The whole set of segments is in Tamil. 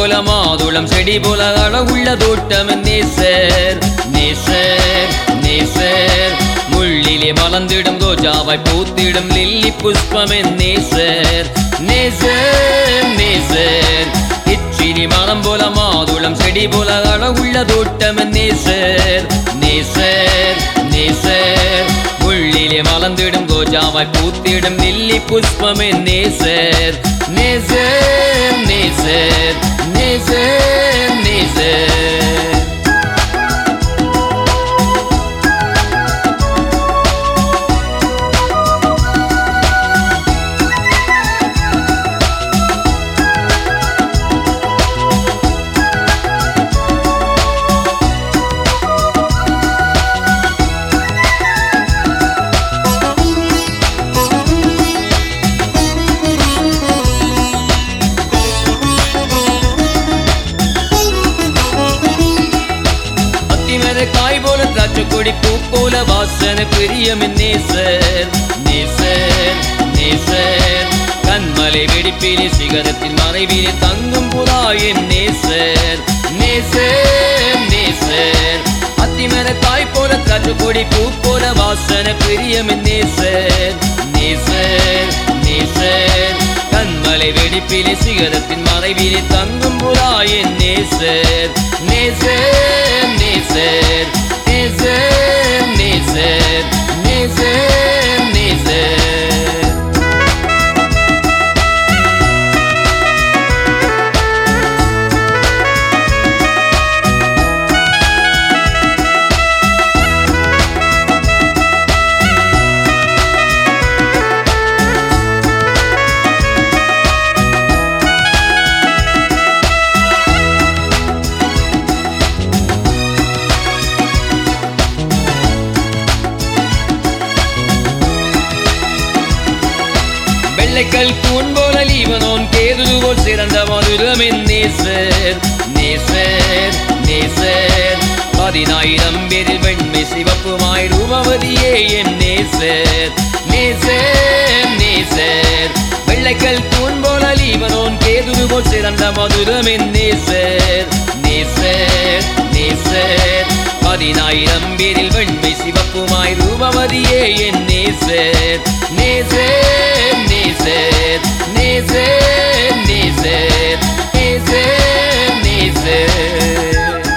போல மாதுளம் செடி போல அழகுள்ள தோட்டம் நேசர் நேசர் நேசர் முள்ளிலே மலர்ந்திடும் ரோஜாவாய் பூத்திடும் லில்லி புஷ்பம் நேசர் நேசர் நேசர் இச்சினி மரம் போல மாதுளம் செடி போல அழகுள்ள தோட்டம் நேசர் நேசர் நேசர் முள்ளிலே மலர்ந்திடும் ரோஜாவாய் பூத்திடும் லில்லி புஷ்பம் நேசர் நேசர் நேசர் நேசர் நேசர் அத்திமர காய் போல திராட்சை கொடி பூ போல வாசன பிரியம் நேசர் நேசர் நேசர் கண்மலை வெடிப்பிலே சிகரத்தின் மறைவிலே தங்கும் புதாயின் நேசர் நேசர் நேசர் அத்திமர காய் போல திராட்சை கொடி பூ போல வாசன பிரியம் நேசர் நேசர் நேசர் கண்மலை வெடிப்பிலே சிகரத்தின் மறைவிலே தங்கும் புதாயின் நேசர் நேசர் நேசர் நேசர் நேசர் நேசர் நேசர் வெள்ளைக்கல் தூண் போல லீவனோன் கேதுரு போல் சிறந்த மதுரம் என் நேசர் நேசர் நேசர் பதினாயிரம் பேரில் வெண்மை சிவப்புமாய் ரூபவதியே என் நேசர் நேசர் நேசர் வெள்ளைக்கல் தூண் போல லீவனோன் கேதுரு போல் சிறந்த மதுரம் என் நேசர் நேசர் நேசர் பதினாயிரம் பேரில் வெண்மை சிவப்புமாய் ரூபவதியே என் நேசர் நேசர் நேசர் நேசர் நேசர் நேசர் நேசர்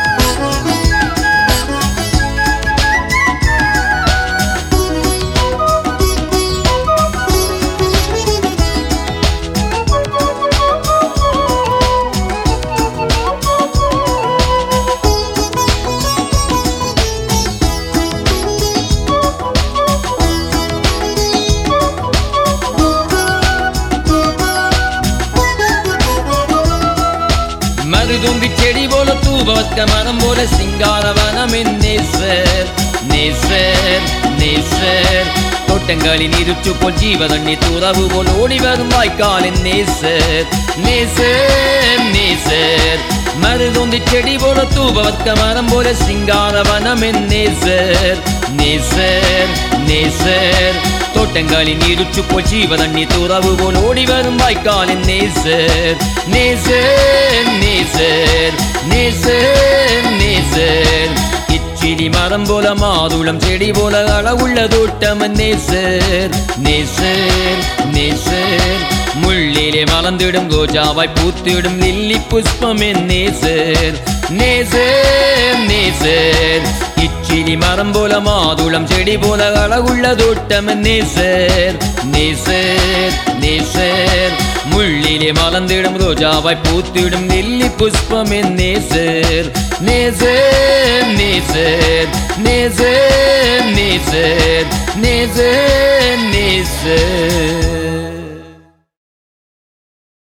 மருதும்பி செடி போல தூபவத்த மரம் போல சிங்காரவனம் என் நேசர் நேசர் நேசர் தோட்டங்களின் இருச்சு போல் ஜீவதண்ணி துறவு போல் ஓடி வரும் வாய்க்காலின் நேசர் நேசர் நேசர் மருதுந்தி செடி போல தூபவத்த மரம் போல சிங்காரவனம் என் நேசர் நேசர் நேசர் தோட்டங்களின் இருச்சு போல் ஜீவதண்ணி துறவு போல் ஓடி வரும் வாய்க்காலின் நேசர் நேசர் நேசர் நேசர் நேசர் இச்சிலி மரம் போல மாதுளம் செடி போல அளவுள்ள தோட்டம் நேசர் நேசர் நேசர் முள்ளிலே மலர்ந்திடும் கோஜாவாய் பூத்திடும் லில்லி புஷ்பம் என் நேசர் நேசர் நேசர் இச்சிலி மரம் போல மாதுளம் செடி போல அழகுள்ள தோட்டம் நேசர் நேசர் நேசர் முள்ளிலே மலர்ந்திடும் ரோஜாவாய் பூத்திடும் லில்லி புஷ்பம் என் நேசர் நேசர் நேசர் நேசர் நேசர் நேசர் நேசர்